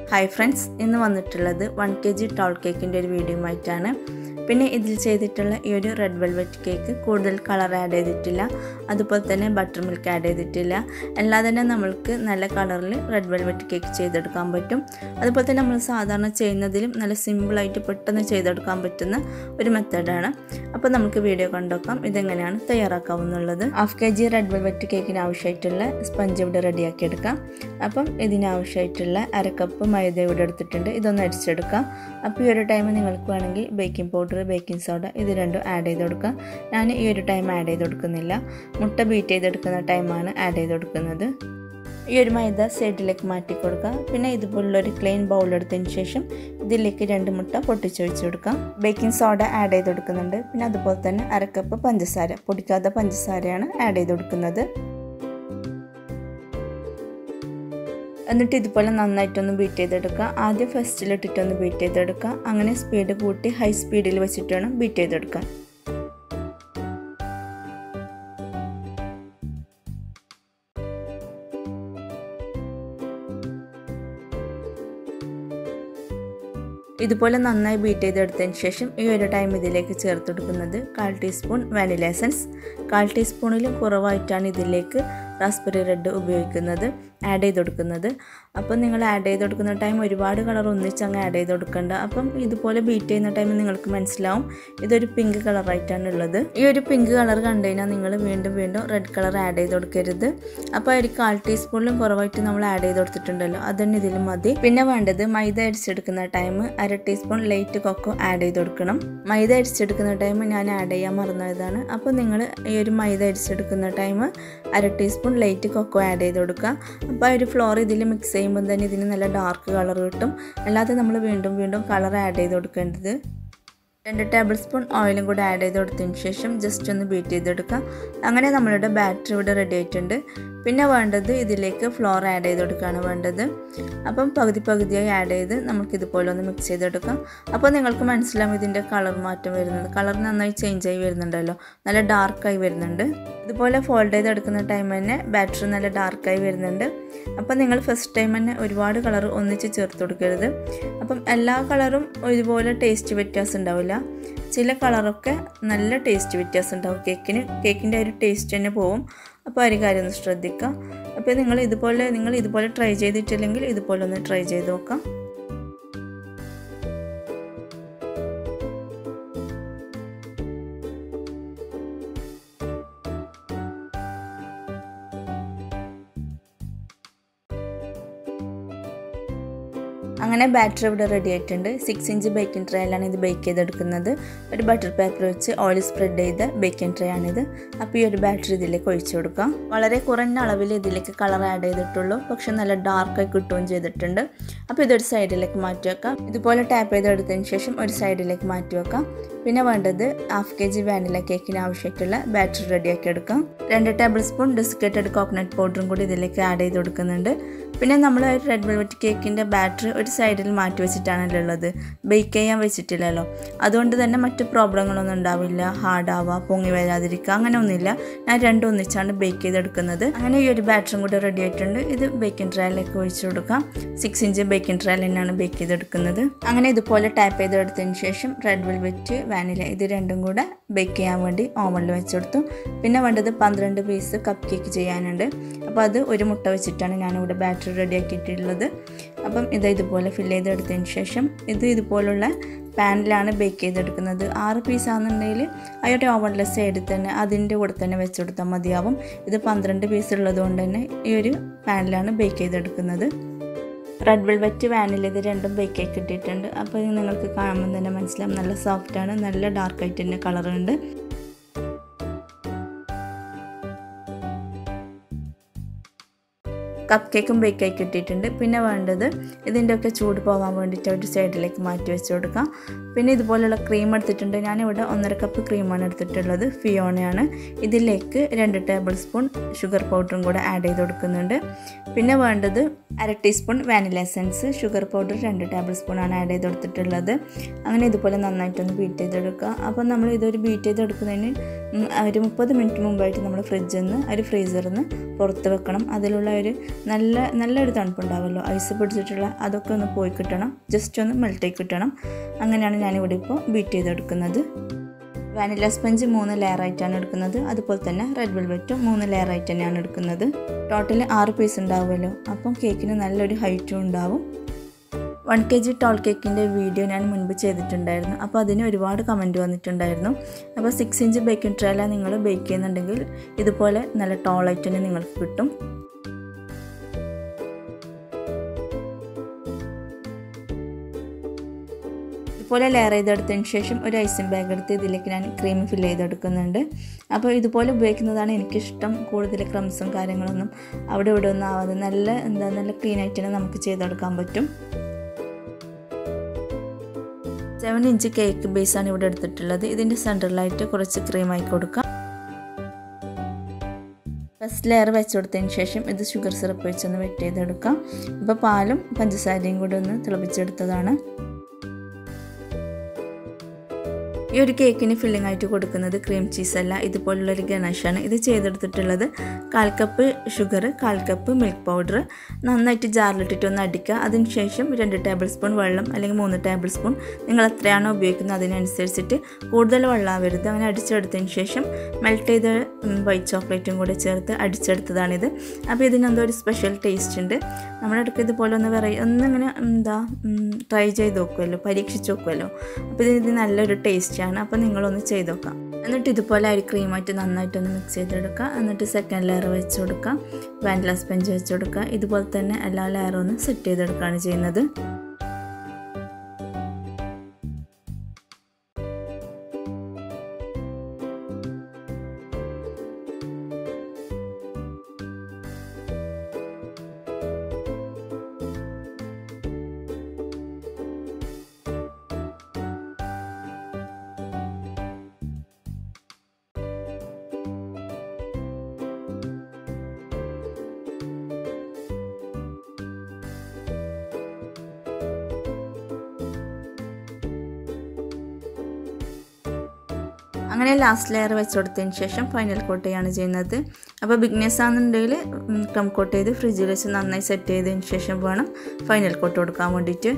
hi friends ഇന്ന് വന്നിട്ടുള്ളത് one K G tall കേക്കിൻ്റെ ഒരു വീഡിയോ ആയിട്ടാണ് പിന്നെ ഇതിൽ ചെയ്തിട്ടുള്ള ഈ ഒരു റെഡ് വെൽവെറ്റ് കേക്ക് കൂടുതൽ കളർ ആഡ് ചെയ്തിട്ടില്ല അതുപോലെ തന്നെ ബട്ടർ മിൽക്ക് ആഡ് ചെയ്തിട്ടില്ല അല്ലാതെ തന്നെ നമ്മൾക്ക് നല്ല കളറിൽ റെഡ് വെൽവെറ്റ് കേക്ക് ചെയ്തെടുക്കാൻ പറ്റും അതുപോലെ തന്നെ നമ്മൾ സാധാരണ ചെയ്യുന്നതിലും നല്ല സിമ്പിളായിട്ട് പെട്ടെന്ന് ചെയ്തെടുക്കാൻ പറ്റുന്ന ഒരു മെത്തേഡാണ് അപ്പോൾ നമുക്ക് വീഡിയോ കണ്ടുനോക്കാം ഇതെങ്ങനെയാണ് തയ്യാറാക്കാവുന്നുള്ളത് half K G red velvet കേക്കിന് ആവശ്യമായിട്ടുള്ള സ്പഞ്ച് ഇവിടെ റെഡിയാക്കി എടുക്കാം അപ്പം ഇതിനാവശ്യമായിട്ടുള്ള അര കപ്പ് മൈദ ഇവിടെ എടുത്തിട്ടുണ്ട് ഇതൊന്ന് അരിച്ചെടുക്കാം അപ്പോൾ ഈ ഒരു ടൈം നിങ്ങൾക്ക് വേണമെങ്കിൽ ബേക്കിംഗ് പൗഡർ ബേക്കിംഗ് സോഡ ഇത് രണ്ടും ആഡ് ചെയ്ത് കൊടുക്കാം ഞാൻ ഈ ഒരു ടൈം ആഡ് ചെയ്ത് കൊടുക്കുന്നില്ല മുട്ട ബീറ്റ് ചെയ്തെടുക്കുന്ന ടൈമാണ് ആഡ് ചെയ്ത് കൊടുക്കുന്നത് ഈ ഒരു മൈദ സൈഡിലേക്ക് മാറ്റി കൊടുക്കുക പിന്നെ ഇതുപോലുള്ളൊരു ക്ലീൻ ബൗൾ എടുത്തതിന് ശേഷം ഇതിലേക്ക് രണ്ട് മുട്ട പൊട്ടിച്ചൊഴിച്ച് കൊടുക്കാം ബേക്കിംഗ് സോഡ ആഡ് ചെയ്ത് കൊടുക്കുന്നുണ്ട് പിന്നെ അതുപോലെ തന്നെ അരക്കപ്പ് പഞ്ചസാര പൊടിക്കാത്ത പഞ്ചസാരയാണ് ആഡ് ചെയ്ത് കൊടുക്കുന്നത് എന്നിട്ട് ഇതുപോലെ നന്നായിട്ടൊന്ന് ബീറ്റ് ചെയ്തെടുക്കുക ആദ്യം ഫസ്റ്റിലിട്ടിട്ടൊന്ന് ബീറ്റ് ചെയ്തെടുക്കുക അങ്ങനെ സ്പീഡ് കൂട്ടി ഹൈ സ്പീഡിൽ വെച്ചിട്ട് വേണം ബീറ്റ് ചെയ്തെടുക്കാൻ ഇതുപോലെ നന്നായി ബീറ്റ് ചെയ്തെടുത്തതിന് ശേഷം ഈ ഒരു ടൈം ഇതിലേക്ക് ചേർത്ത് കൊടുക്കുന്നത് കാൽ ടീസ്പൂൺ വാനില എസൻസ് കാൽ ടീസ്പൂണിലും കുറവായിട്ടാണ് ഇതിലേക്ക് റാസ്ബെറി റെഡ് ഉപയോഗിക്കുന്നത് ആഡ് ചെയ്ത് കൊടുക്കുന്നത് അപ്പം നിങ്ങൾ ആഡ് ചെയ്ത് കൊടുക്കുന്ന ടൈം ഒരുപാട് കളർ ഒന്നിച്ച് അങ്ങ് ആഡ് ചെയ്ത് കൊടുക്കണ്ട അപ്പം ഇതുപോലെ ബീറ്റ് ചെയ്യുന്ന ടൈം നിങ്ങൾക്ക് മനസ്സിലാവും ഇതൊരു പിങ്ക് കളറായിട്ടാണ് ഉള്ളത് ഈ ഒരു പിങ്ക് കളർ കണ്ടു കഴിഞ്ഞാൽ നിങ്ങൾ വീണ്ടും വീണ്ടും റെഡ് കളർ ആഡ് ചെയ്ത് കൊടുക്കരുത് അപ്പോൾ ഒരു കാൽ ടീസ്പൂണിലും കുറവായിട്ട് നമ്മൾ ആഡ് ചെയ്ത് കൊടുത്തിട്ടുണ്ടല്ലോ അതന്നെ ഇതിൽ മതി പിന്നെ വേണ്ടത് മൈദ അരിച്ചെടുക്കുന്ന ടൈം അര ടീസ്പൂൺ ലൈറ്റ് കൊക്കോ ആഡ് ചെയ്ത് കൊടുക്കണം മൈദ അരിച്ചെടുക്കുന്ന ടൈം ഞാൻ ആഡ് ചെയ്യാൻ മറന്നതാണ് അപ്പോൾ നിങ്ങൾ ഈ ഒരു മൈദ അരിച്ചെടുക്കുന്ന ടൈം അര ടീസ്പൂൺ ലൈറ്റ് കൊക്കോ ആഡ് ചെയ്ത് കൊടുക്കുക അപ്പോൾ ഒരു ഫ്ലോർ ഇതിൽ മിക്സ് ചെയ്യുമ്പോൾ തന്നെ ഇതിന് നല്ല ഡാർക്ക് കളർ കിട്ടും അല്ലാതെ നമ്മൾ വീണ്ടും വീണ്ടും കളർ ആഡ് ചെയ്ത് കൊടുക്കേണ്ടത് രണ്ട് ടേബിൾ സ്പൂൺ ഓയിലും കൂടെ ആഡ് ചെയ്ത് കൊടുത്തതിന് ശേഷം ജസ്റ്റ് ഒന്ന് ബീറ്റ് ചെയ്തെടുക്കാം അങ്ങനെ നമ്മളുടെ ബാറ്ററി ഇവിടെ റെഡി ആയിട്ടുണ്ട് പിന്നെ വേണ്ടത് ഇതിലേക്ക് ഫ്ലോർ ആഡ് ചെയ്ത് കൊടുക്കുകയാണ് വേണ്ടത് അപ്പം പകുതി പകുതിയായി ആഡ് ചെയ്ത് നമുക്ക് ഇതുപോലെ ഒന്ന് മിക്സ് ചെയ്തെടുക്കാം അപ്പോൾ നിങ്ങൾക്ക് മനസ്സിലാവും ഇതിൻ്റെ കളർ മാറ്റം വരുന്നത് കളർ നന്നായി ചേഞ്ച് ആയി വരുന്നുണ്ടല്ലോ നല്ല ഡാർക്കായി വരുന്നുണ്ട് ഇതുപോലെ ഫോൾഡ് ചെയ്തെടുക്കുന്ന ടൈം തന്നെ ബാറ്ററി നല്ല ഡാർക്കായി വരുന്നുണ്ട് അപ്പം നിങ്ങൾ ഫസ്റ്റ് ടൈം തന്നെ ഒരുപാട് കളർ ഒന്നിച്ച് ചേർത്ത് കൊടുക്കരുത് അപ്പം എല്ലാ കളറും ഒരുപോലെ ടേസ്റ്റ് വ്യത്യാസം ഉണ്ടാവില്ല ചില കളറൊക്കെ നല്ല ടേസ്റ്റ് വ്യത്യാസം ഉണ്ടാവും കേക്കിന് കേക്കിൻ്റെ ഒരു ടേസ്റ്റ് തന്നെ പോവും അപ്പോൾ ആ ഒരു കാര്യം ഒന്ന് ശ്രദ്ധിക്കുക അപ്പോൾ നിങ്ങൾ ഇതുപോലെ നിങ്ങൾ ഇതുപോലെ ട്രൈ ചെയ്തിട്ടില്ലെങ്കിൽ ഇതുപോലെ ഒന്ന് ട്രൈ ചെയ്ത് നോക്കാം അങ്ങനെ ബാറ്റർ ഇവിടെ റെഡി ആയിട്ടുണ്ട് സിക്സ് ഇഞ്ച് ബേക്കിംഗ് ട്രേയിലാണ് ഇത് ബേക്ക് ചെയ്തെടുക്കുന്നത് ഒരു ബട്ടർ പേപ്പർ വെച്ച് ഓയിൽ സ്പ്രെഡ് ചെയ്ത ബേക്കിംഗ് ട്രേ ആണിത് അപ്പോൾ ഈ ഒരു ബാറ്റർ ഇതിലേക്ക് ഒഴിച്ചു കൊടുക്കാം വളരെ കുറഞ്ഞ അളവിൽ ഇതിലേക്ക് കളർ ആഡ് ചെയ്തിട്ടുള്ളൂ പക്ഷെ നല്ല ഡാർക്കായി കിട്ടുകയും ചെയ്തിട്ടുണ്ട് അപ്പോൾ ഇതൊരു സൈഡിലേക്ക് മാറ്റി വെക്കാം ഇതുപോലെ ടാപ്പ് ചെയ്തെടുത്തതിന് ശേഷം ഒരു സൈഡിലേക്ക് മാറ്റി വെക്കാം പിന്നെ വേണ്ടത് ഹാഫ് കെ ജി വാനില കേക്കിന് ആവശ്യമായിട്ടുള്ള ബാറ്റർ റെഡിയാക്കി എടുക്കാം രണ്ട് ടേബിൾ സ്പൂൺ ഡെസിക്കേറ്റഡ് കോക്കനട്ട് പൗഡറും കൂടി ഇതിലേക്ക് ആഡ് ചെയ്ത് കൊടുക്കുന്നുണ്ട് പിന്നെ നമ്മൾ റെഡ് വെൽവെറ്റ് കേക്കിൻ്റെ ബാറ്റർ ഒരു സൈഡിൽ മാറ്റി വെച്ചിട്ടാണല്ലോ ഉള്ളത് ബേക്ക് ചെയ്യാൻ വെച്ചിട്ടില്ലല്ലോ അതുകൊണ്ട് തന്നെ മറ്റു പ്രോബ്ലങ്ങളൊന്നും ഉണ്ടാവില്ല ഹാർഡാവുക പൊങ്ങി വരാതിരിക്കുക അങ്ങനെ ഒന്നുമില്ല ഞാൻ രണ്ടും ഒന്നിച്ചാണ് ബേക്ക് ചെയ്തെടുക്കുന്നത് അങ്ങനെ ഈ ഒരു ബാറ്ററും കൂടി റെഡി ആയിട്ടുണ്ട് ഇത് ബേക്കിംഗ് ട്രയലിലേക്ക് ഒഴിച്ചു കൊടുക്കാം സിക്സ് ഇഞ്ച് ബേക്കിംഗ് ട്രയൽ തന്നെയാണ് ബേക്ക് ചെയ്തെടുക്കുന്നത് അങ്ങനെ ഇതുപോലെ ടാപ്പ് ചെയ്തെടുത്തതിന് ശേഷം റെഡ് വെൽവെറ്റ് വാനില ഇത് രണ്ടും കൂടെ ബേക്ക് ചെയ്യാൻ വേണ്ടി ഓവനിൽ വെച്ചെടുത്തു പിന്നെ വേണ്ടത് പന്ത്രണ്ട് പീസ് കപ്പ് കേക്ക് ചെയ്യാനുണ്ട് അപ്പോൾ അത് ഒരു മുട്ട വെച്ചിട്ടാണ് ഞാനിവിടെ ബാറ്ററി റെഡി ആക്കിയിട്ടുള്ളത് അപ്പം ഇത് ഇതുപോലെ ഫില്ല് ചെയ്തെടുത്തതിന് ശേഷം ഇത് ഇതുപോലുള്ള പാനിലാണ് ബേക്ക് ചെയ്തെടുക്കുന്നത് ആറ് പീസ് ആണെന്നുണ്ടെങ്കിൽ ആ ഒരു ഓവനിലെ സൈഡിൽ തന്നെ അതിൻ്റെ കൂടെ തന്നെ വെച്ചെടുത്താൽ മതിയാവും ഇത് പന്ത്രണ്ട് പീസ് ഉള്ളത് കൊണ്ട് തന്നെ ഈ ഒരു പാനിലാണ് ബേക്ക് ചെയ്തെടുക്കുന്നത് റെഡ് വെൽവെറ്റ് വാനില ഇത് രണ്ടും ബേക്ക് ആക്കി കിട്ടിയിട്ടുണ്ട് അപ്പോൾ ഇത് നിങ്ങൾക്ക് കാണുമ്പോൾ തന്നെ മനസ്സിലാവും നല്ല സോഫ്റ്റാണ് നല്ല ഡാർക്കായിട്ട് തന്നെ കളറുണ്ട് കപ്പ് കേക്കും ബേക്കായി കിട്ടിയിട്ടുണ്ട് പിന്നെ വേണ്ടത് ഇതിൻ്റെയൊക്കെ ചൂട് പോകാൻ വേണ്ടിയിട്ട് ഒരു സൈഡിലേക്ക് മാറ്റി വെച്ച് കൊടുക്കാം പിന്നെ ഇതുപോലുള്ള ക്രീം എടുത്തിട്ടുണ്ട് ഞാനിവിടെ ഒന്നര കപ്പ് ക്രീമാണ് എടുത്തിട്ടുള്ളത് ഫിയോണയാണ് ഇതിലേക്ക് രണ്ട് ടേബിൾ സ്പൂൺ ഷുഗർ പൗഡറും കൂടെ ആഡ് ചെയ്ത് കൊടുക്കുന്നുണ്ട് പിന്നെ വേണ്ടത് അര teaspoon vanilla essence sugar powder രണ്ട് ടേബിൾ സ്പൂണാണ് ആഡ് ചെയ്ത് കൊടുത്തിട്ടുള്ളത് അങ്ങനെ ഇതുപോലെ നന്നായിട്ടൊന്ന് ബീറ്റ് ചെയ്തെടുക്കുക അപ്പോൾ നമ്മൾ ഇതൊരു ബീറ്റ് ചെയ്തെടുക്കുന്നതിന് ഉം, ഒരു മുപ്പത് മിനിറ്റ് മുമ്പായിട്ട് നമ്മൾ ഫ്രിഡ്ജിൽ നിന്ന് ഒരു ഫ്രീസറിൽ നിന്ന് പുറത്ത് വെക്കണം അതിലുള്ള ഒരു നല്ല നല്ലൊരു തണുപ്പുണ്ടാവുമല്ലോ ഐസ് പിടിച്ചിട്ടുള്ള അതൊക്കെ ഒന്ന് പോയി കിട്ടണം ജസ്റ്റ് ഒന്ന് മെൽറ്റായി കിട്ടണം അങ്ങനെയാണ് ഞാനിവിടെ ഇപ്പോൾ ബീറ്റ് ചെയ്തെടുക്കുന്നത് വാനില സ്പഞ്ച് മൂന്ന് ലെയർ ആയിട്ടാണ് എടുക്കുന്നത് അതുപോലെ തന്നെ റെഡ് വെൽവെറ്റും മൂന്ന് ലെയർ ആയിട്ട് തന്നെയാണ് എടുക്കുന്നത് ടോട്ടൽ ആറ് പീസ് ഉണ്ടാവുമല്ലോ അപ്പം കേക്കിന് നല്ലൊരു ഹൈറ്റും ഉണ്ടാവും വൺ കെ ജി ടോൾ കേക്കിൻ്റെ വീഡിയോ ഞാൻ മുൻപ് ചെയ്തിട്ടുണ്ടായിരുന്നു അപ്പോൾ അതിന് ഒരുപാട് കമൻറ്റ് വന്നിട്ടുണ്ടായിരുന്നു അപ്പോൾ സിക്സ് ഇഞ്ച് ബേക്കിംഗ് ട്രേല നിങ്ങൾ ബേക്ക് ചെയ്യുന്നുണ്ടെങ്കിൽ ഇതുപോലെ നല്ല ടോളായിട്ട് തന്നെ നിങ്ങൾക്ക് കിട്ടും ഇതുപോലെ ലെയർ ചെയ്തെടുത്തതിന് ശേഷം ഒരു ഐസിങ് ബാഗ് എടുത്ത് ഇതിലേക്ക് ഞാൻ ക്രീം ഫില്ല് ചെയ്തെടുക്കുന്നുണ്ട് അപ്പോൾ ഇതുപോലെ ഉപയോഗിക്കുന്നതാണ് എനിക്കിഷ്ടം കൂടുതൽ ക്രംസും കാര്യങ്ങളൊന്നും അവിടെ ഇവിടെ ഒന്നും ആവാതെ നല്ല എന്താ നല്ല ക്ലീൻ ആയിട്ട് തന്നെ നമുക്ക് ചെയ്തെടുക്കാൻ പറ്റും സെവൻ ഇഞ്ച് കേക്ക് ബേസാണ് ഇവിടെ എടുത്തിട്ടുള്ളത് ഇതിൻ്റെ സെൻറ്ററിലായിട്ട് കുറച്ച് ക്രീം ആയി കൊടുക്കാം ഫസ്റ്റ് ലെയർ വെച്ച് കൊടുത്തതിന് ശേഷം ഇത് ഷുഗർ സിറപ്പ് വെച്ചൊന്ന് വെറ്റ് ചെയ്തെടുക്കാം ഇപ്പോൾ പാലും പഞ്ചസാരയും കൂടി ഒന്ന് തിളപ്പിച്ചെടുത്തതാണ് ഈ ഒരു കേക്കിന് ഫില്ലിംഗ് ആയിട്ട് കൊടുക്കുന്നത് ക്രീം ചീസ് അല്ല ഇതുപോലുള്ളൊരു ഗണേഷാണ് ഇത് ചെയ്തെടുത്തിട്ടുള്ളത് കാൽ കപ്പ് ഷുഗർ കാൽ കപ്പ് മിൽക്ക് പൗഡർ നന്നായിട്ട് ജാറിലിട്ടിട്ട് ഒന്ന് അടിക്കുക അതിനുശേഷം രണ്ട് ടേബിൾ സ്പൂൺ വെള്ളം അല്ലെങ്കിൽ മൂന്ന് ടേബിൾ സ്പൂൺ നിങ്ങൾ എത്രയാണോ ഉപയോഗിക്കുന്നത് അതിനനുസരിച്ചിട്ട് കൂടുതൽ വെള്ളമാവരുത് അങ്ങനെ അടിച്ചെടുത്തതിന് ശേഷം മെൽറ്റ് ചെയ്ത വൈറ്റ് ചോക്ലേറ്റും കൂടെ ചേർത്ത് അടിച്ചെടുത്തതാണിത് അപ്പോൾ ഇതിനെന്തോ ഒരു സ്പെഷ്യൽ ടേസ്റ്റ് ഉണ്ട് നമ്മുടെ അടുക്ക് ഇതുപോലെ ഒന്ന് വെറൈ ഒന്നിങ്ങനെ എന്താ ട്രൈ ചെയ്ത് നോക്കുമല്ലോ പരീക്ഷിച്ച് നോക്കുമല്ലോ അപ്പോൾ ഇത് നല്ലൊരു ടേസ്റ്റാണ് അപ്പോൾ നിങ്ങളൊന്ന് ചെയ്ത് നോക്കാം എന്നിട്ട് ഇതുപോലെ അരി ക്രീമായിട്ട് നന്നായിട്ടൊന്ന് മിക്സ് ചെയ്തെടുക്കുക എന്നിട്ട് സെക്കൻഡ് ലെയർ വെച്ച് കൊടുക്കുക വാനില സ്പഞ്ച് വെച്ച് കൊടുക്കുക ഇതുപോലെ തന്നെ എല്ലാ ലെയറും ഒന്ന് സെറ്റ് ചെയ്തെടുക്കുകയാണ് ചെയ്യുന്നത് അങ്ങനെ ലാസ്റ്റ് ലെയർ വെച്ച് കൊടുത്തതിന് ശേഷം ഫൈനൽ കോട്ട് ചെയ്യാണ് ചെയ്യുന്നത് അപ്പോൾ ബിഗ്നെസ് ആണെന്നുണ്ടെങ്കിൽ ക്രം കോട്ട് ചെയ്ത് ഫ്രിഡ്ജിൽ വെച്ച് നന്നായി സെറ്റ് ചെയ്തതിന് ശേഷം വേണം ഫൈനൽ കോട്ട് കൊടുക്കാൻ വേണ്ടിയിട്ട്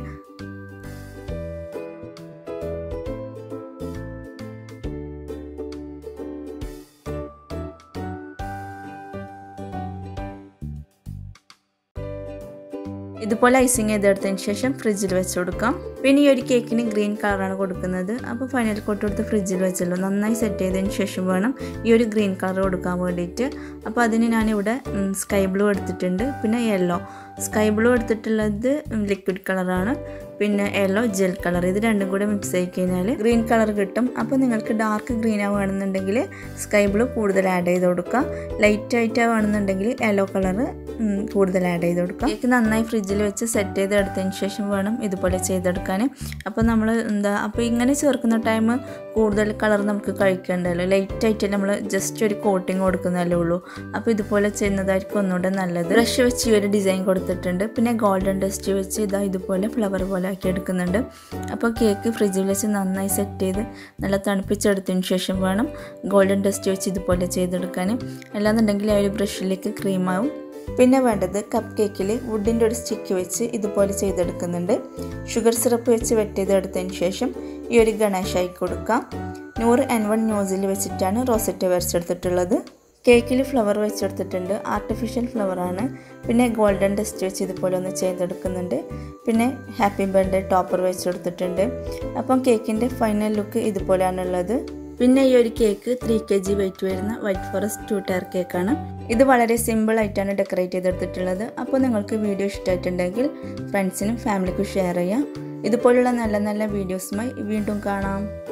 ഇതുപോലെ ഐസിങ് ചെയ്തെടുത്തതിന് ശേഷം ഫ്രിഡ്ജിൽ വെച്ച് കൊടുക്കാം പിന്നെ ഈ ഒരു കേക്കിന് ഗ്രീൻ കളറാണ് കൊടുക്കുന്നത് അപ്പോൾ ഫൈനൽ കോട്ട് കൊടുത്ത് ഫ്രിഡ്ജിൽ വെച്ചല്ലോ നന്നായി സെറ്റ് ചെയ്തതിന് ശേഷം വേണം ഈ ഒരു ഗ്രീൻ കളർ കൊടുക്കാൻ വേണ്ടിയിട്ട് അപ്പോൾ അതിന് ഞാനിവിടെ സ്കൈ ബ്ലൂ എടുത്തിട്ടുണ്ട് പിന്നെ യെല്ലോ സ്കൈ ബ്ലൂ എടുത്തിട്ടുള്ളത് ലിക്വിഡ് കളറാണ് പിന്നെ യെല്ലോ ജെൽ കളർ ഇത് രണ്ടും കൂടെ മിക്സ് ആയി കഴിഞ്ഞാൽ ഗ്രീൻ കളർ കിട്ടും അപ്പോൾ നിങ്ങൾക്ക് ഡാർക്ക് ഗ്രീൻ വേണമെന്നുണ്ടെങ്കിൽ സ്കൈ ബ്ലൂ കൂടുതൽ ആഡ് ചെയ്ത് കൊടുക്കുക ലൈറ്റ് ആയിട്ട് വേണമെന്നുണ്ടെങ്കിൽ യെല്ലോ കളർ കൂടുതൽ ആഡ് ചെയ്ത് കൊടുക്കുക കേക്ക് നന്നായി ഫ്രിഡ്ജിൽ വെച്ച് സെറ്റ് ചെയ്ത് എടുത്തതിന് ശേഷം വേണം ഇതുപോലെ ചെയ്തെടുക്കാൻ അപ്പോൾ നമ്മൾ എന്താ അപ്പോൾ ഇങ്ങനെ ചേർക്കുന്ന ടൈം കൂടുതൽ കളർ നമുക്ക് കഴിക്കേണ്ടല്ലോ ലൈറ്റ് ആയിട്ട് നമ്മൾ ജസ്റ്റ് ഒരു കോട്ടിങ് കൊടുക്കുന്നതല്ലേ ഉള്ളൂ അപ്പോൾ ഇതുപോലെ ചെയ്യുന്നതായിരിക്കും ഒന്നുകൂടെ നല്ലത് ബ്രഷ് വെച്ച് ഈ ഒരു ഡിസൈൻ കൊടുത്തിട്ടുണ്ട് പിന്നെ ഗോൾഡൻ ഡസ്റ്റ് വെച്ച് ഇതാ ഇതുപോലെ ഫ്ലവർ പോലെ ആക്കി എടുക്കുന്നുണ്ട് അപ്പോൾ കേക്ക് ഫ്രിഡ്ജിൽ വെച്ച് നന്നായി സെറ്റ് ചെയ്ത് നല്ല തണുപ്പിച്ചെടുത്തതിന് ശേഷം വേണം ഗോൾഡൻ ഡസ്റ്റ് വെച്ച് ഇതുപോലെ ചെയ്തെടുക്കാൻ അല്ലാന്നുണ്ടെങ്കിൽ ആ ഒരു ബ്രഷിലേക്ക് ക്രീമാവും പിന്നെ വേണ്ടത് കപ്പ് കേക്കിൽ വുഡിൻ്റെ ഒരു സ്റ്റിക്ക് വെച്ച് ഇതുപോലെ ചെയ്തെടുക്കുന്നുണ്ട് ഷുഗർ സിറപ്പ് വെച്ച് വെറ്റ് ചെയ്തെടുത്തതിന് ശേഷം ഈ ഒരു ഗണേശായി കൊടുക്കാം നൂറ് എൻ വൺ ന്യൂസിൽ വെച്ചിട്ടാണ് റോസറ്റ് വരച്ചെടുത്തിട്ടുള്ളത് കേക്കിൽ ഫ്ലവർ വെച്ചെടുത്തിട്ടുണ്ട് ആർട്ടിഫിഷ്യൽ ഫ്ലവറാണ് പിന്നെ ഗോൾഡൻ ഡസ്റ്റ് വെച്ച് ഇതുപോലെ ഒന്ന് ചെയ്തെടുക്കുന്നുണ്ട് പിന്നെ ഹാപ്പി ബർത്ത്ഡേ ടോപ്പർ വെച്ചെടുത്തിട്ടുണ്ട് അപ്പം കേക്കിൻ്റെ ഫൈനൽ ലുക്ക് ഇതുപോലെയാണുള്ളത് പിന്നെ ഈ ഒരു cake three K G weight വരുന്ന വൈറ്റ് ഫോറസ്റ്റ് ടു ടയർ കേക്കാണ് ഇത് വളരെ സിമ്പിൾ ആയിട്ടാണ് ഡെക്കറേറ്റ് ചെയ്തെടുത്തിട്ടുള്ളത് അപ്പോൾ നിങ്ങൾക്ക് വീഡിയോ ഇഷ്ടമായിട്ടുണ്ടെങ്കിൽ ഫ്രണ്ട്സിനും ഫാമിലിക്കും ഷെയർ ചെയ്യാം ഇതുപോലുള്ള നല്ല നല്ല വീഡിയോസുമായി വീണ്ടും കാണാം